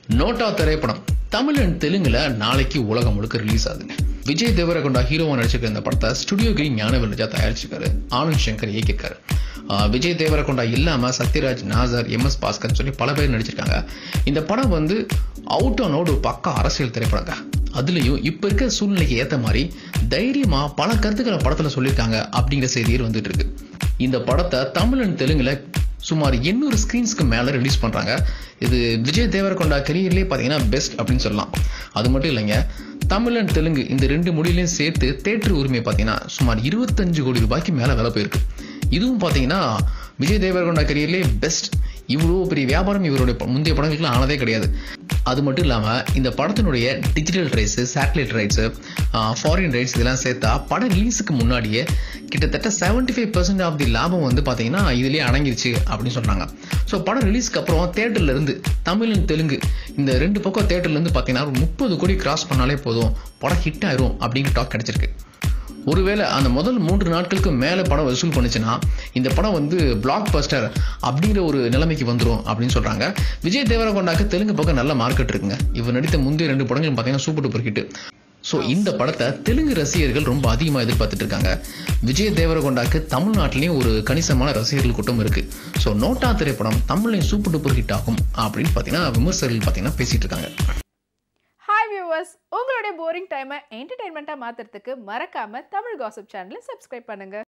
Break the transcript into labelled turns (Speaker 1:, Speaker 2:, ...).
Speaker 1: NOTA திரைப்படம் Tamil and தெலுங்குல நாளைக்கு உலகம் முழுக்க ரிலீஸ் ஆகுதுங்க விஜய் தேவரகொண்டா ஹீரோவா நடிச்சிருக்க இந்த படத்தை ஸ்டுடியோ கிரீன் ஞானவேல் ராஜா தயாரிச்சிருக்காரு ஆனந்த் சங்கர் இயக்கியிருக்காரு ஆஹ் விஜய் தேவரகொண்டா இல்லாம சத்யராஜ் நாசர் எம் எஸ் பாஸ்கர் சொல்லி பல பேர் நடிச்சிருக்காங்க இந்த படம் வந்து அவுட் அண்ட் அவுட் பக்கா அரசியல் திரைப்படங்க அதுலயும் இப்ப இருக்க சூழ்நிலைக்கு ஏத்த மாதிரி தைரியமா பல கருத்துக்களை படத்துல சொல்லியிருக்காங்க அப்படிங்கிற செய்திகள் வந்துட்டு இருக்கு இந்த படத்தை தமிழ் அண்ட் தெலுங்குல சுமார் எண்ணூறு ஸ்க்ரீன்ஸ்க்கு மேலே ரிலீஸ் பண்ணுறாங்க இது விஜய் தேவரகொண்டா கரியர்லேயே பார்த்தீங்கன்னா பெஸ்ட் அப்படின்னு சொல்லலாம் அது மட்டும் இல்லைங்க தமிழ் அண்ட் தெலுங்கு இந்த ரெண்டு மொழியிலையும் சேர்த்து தேட்டர் உரிமை பார்த்தீங்கன்னா சுமார் இருபத்தஞ்சு கோடி ரூபாய்க்கு மேலே விலை போயிருக்கு இதுவும் பார்த்தீங்கன்னா விஜய் தேவரகொண்டா கரியர்லேயே பெஸ்ட் இவ்வளோ பெரிய வியாபாரம் இவருடைய ப- முந்தைய படங்களுக்குலாம் ஆனதே கிடையாது அது மட்டும் இல்லாமல் இந்த படத்தினுடைய digital rights satellite rights foreign rights இதெல்லாம் சேர்த்தா படம் ரிலீஸுக்கு முன்னாடியே கிட்டத்தட்ட 75% ஃபைவ் பர்சன்ட் ஆஃப் தி லாபம் வந்து பார்த்தீங்கன்னா இதுலேயே அடங்கிருச்சு அப்படின்னு சொன்னாங்க ஸோ படம் ரிலீஸ்க்கு அப்புறம் தேட்டர்ல இருந்து தமிழ் and தெலுங்கு இந்த ரெண்டு பக்கம் தேட்டர்ல இருந்து பார்த்தீங்கன்னா ஒரு முப்பது கோடி கிராஸ் பண்ணாலே போதும் படம் ஹிட் ஆயிரும் அப்படின்னு டாக் கிடைச்சிருக்கு ஒருவேளை அந்த முதல் மூன்று நாட்களுக்கு மேலே படம் வசூல் பண்ணுச்சுன்னா இந்த படம் வந்து பிளாக் பஸ்டர் அப்படிங்கிற ஒரு நிலைமைக்கு வந்துரும் அப்படின்னு சொல்றாங்க விஜய் தேவரகொண்டாக்கு தெலுங்கு பக்கம் நல்ல மார்க்கெட் இருக்குங்க இவர் நடித்த முந்தைய ரெண்டு படங்களும் பார்த்தீங்கன்னா சூப்பர் டூப்பர் ஹிட் ஸோ இந்த படத்தை தெலுங்கு ரசிகர்கள் ரொம்ப அதிகமாக எதிர்பார்த்துட்டு இருக்காங்க விஜய் தேவரகொண்டாக்கு தமிழ்நாட்டிலையும் ஒரு கணிசமான ரசிகர்கள் கூட்டம் இருக்கு ஸோ நோட்டா திரைப்படம் தமிழ்லையும் சூப்பர் டூப்பர் ஹிட் ஆகும் அப்படின்னு பார்த்தீங்கன்னா விமர்சகர்கள் பார்த்தீங்கன்னா பேசிட்டு இருக்காங்க
Speaker 2: ஹாய் வியூவர்ஸ் உங்களுடைய போரிங் டைமை என்டர்டைன்மெண்ட்டாக மாற்றுறதுக்கு மறக்காம தமிழ் காசிப் சேனலை சப்ஸ்கிரைப் பண்ணுங்க